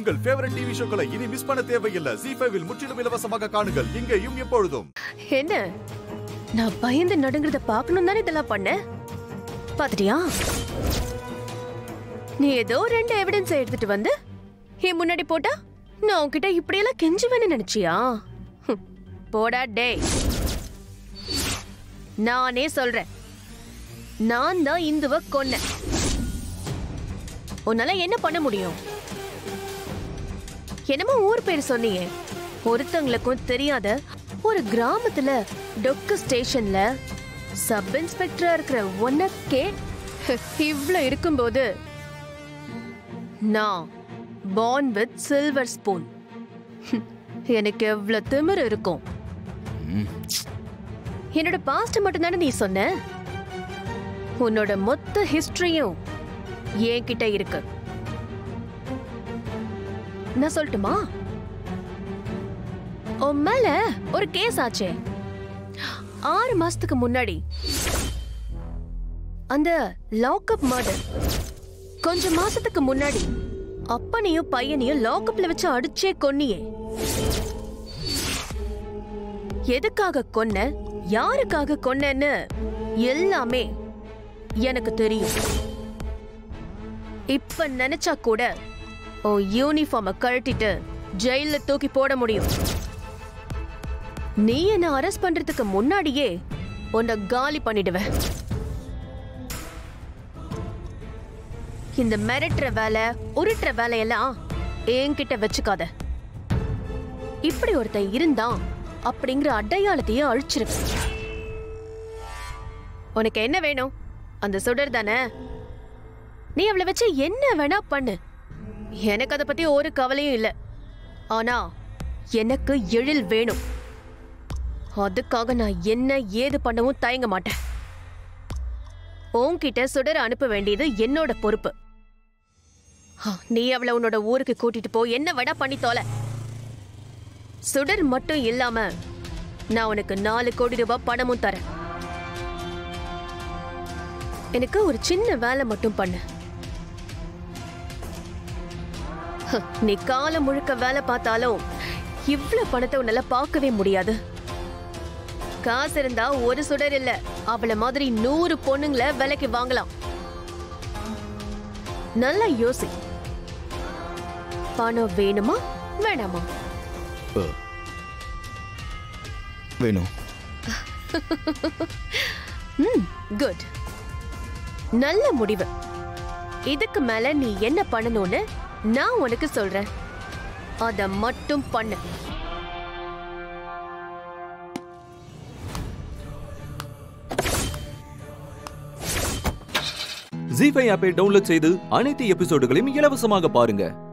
உங்கள் favourite TV ஷோக்களை இனி miss பண்ண தேவையில்லை ஜி ஃபைவில் முற்றிலும் இலவசமாக காணுங்கள் இங்கேயும் எப்பொழுதும் என்ன நான் பயந்து நடுங்கிறத பார்க்கணும் தானே இதெல்லாம் பண்ண பாத்துட்டியா நீ ஏதோ ரெண்டு எவிடன்ஸ் எடுத்துட்டு வந்து என் முன்னாடி போட்டா நான் உன்கிட்ட இப்படியெல்லாம் கெஞ்சுவேன்னு நினைச்சியா ஹம், போடா டேய் நானே சொல்றேன் நான் தான் இந்துவ கொன்னேன் உன்னால என்ன பண்ண முடியும் என்னமோ ஊர் பேர் சொன்னியே ஒருத்தங்களுக்கும் தெரியாத ஒரு கிராமத்துல டொக்கு ஸ்டேஷன்ல சப் இன்ஸ்பெக்டரா இருக்கிற உனக்கே இவ்ளோ இருக்கும்போது நான் born வித் சில்வர் ஸ்பூன் எனக்கு எவ்வளவு திமிரு இருக்கும் என்னோட பாஸ்ட் மட்டும் தானே நீ சொன்ன உன்னோட மொத்த ஹிஸ்டரியும் என்கிட்ட இருக்கு நான் சொல்லட்டுமா உன் மேல ஒரு கேஸ் ஆச்சே ஆறு மாசத்துக்கு முன்னாடி அந்த லாக்அப் மர்டர் கொஞ்ச மாசத்துக்கு முன்னாடி அப்பனையும் பையனையும் லாக்அப்ல வச்சு அடிச்சே கொன்னியே எதுக்காக கொன்ன யாருக்காக கொன்னேன்னு எல்லாமே எனக்கு தெரியும் இப்ப நினைச்சா கூட உன் யூனிஃபார்ம கழட்டிட்டு ஜெயில தூக்கி போட முடியும் நீ என்ன அரெஸ்ட் பண்றதுக்கு முன்னாடியே உன்னை காலி பண்ணிடுவேன் இந்த மிரட்டுற வேலை உருட்டுற வேலையெல்லாம் என்கிட்ட வச்சுக்காத இப்படி ஒருத்தன் இருந்தான் அப்படிங்கிற அடையாளத்தையே அழிச்சிருவேன் உனக்கு என்ன வேணும் அந்த சுடர் தானே நீ அவளை வச்சு என்ன வேணா பண்ணு எனக்கு அதை பத்தி ஒரு கவலையும் இல்ல ஆனா எனக்கு எழில் வேணும் அதுக்காக நான் என்ன ஏது பண்ணவும் தயங்க மாட்டேன் உன்கிட்ட சுடர் அனுப்ப வேண்டியது என்னோட பொறுப்பு ஆ, நீ அவளை உன்னோட ஊருக்கு கூட்டிட்டு போ என்ன வேணா பண்ணி தொலை சுடர் மட்டும் இல்லாம நான் உனக்கு நாலு கோடி ரூபாய் பணமும் தரேன் எனக்கு ஒரு சின்ன வேலை மட்டும் பண்ணு ஹ, நீ காலம் முழுக்க வேலை பார்த்தாலும் இவ்ளோ பணத்தை உன்னால பார்க்கவே முடியாது காசு இருந்தா ஒரு சுடர் இல்ல அவள மாதிரி நூறு பொண்ணுங்களை விலைக்கு வாங்கலாம் நல்லா யோசி பணம் வேணுமா வேணாமா வேணும் ம் குட் நல்ல முடிவு இதுக்கு மேல நீ என்ன பண்ணணும்னு நான் உனக்கு சொல்றேன் அத மட்டும் பண்ணு ஜி ஃபைவ் ஆப்பை டவுன்லோட் செய்து அனைத்து எபிசோடுகளையும் இலவசமாக பாருங்க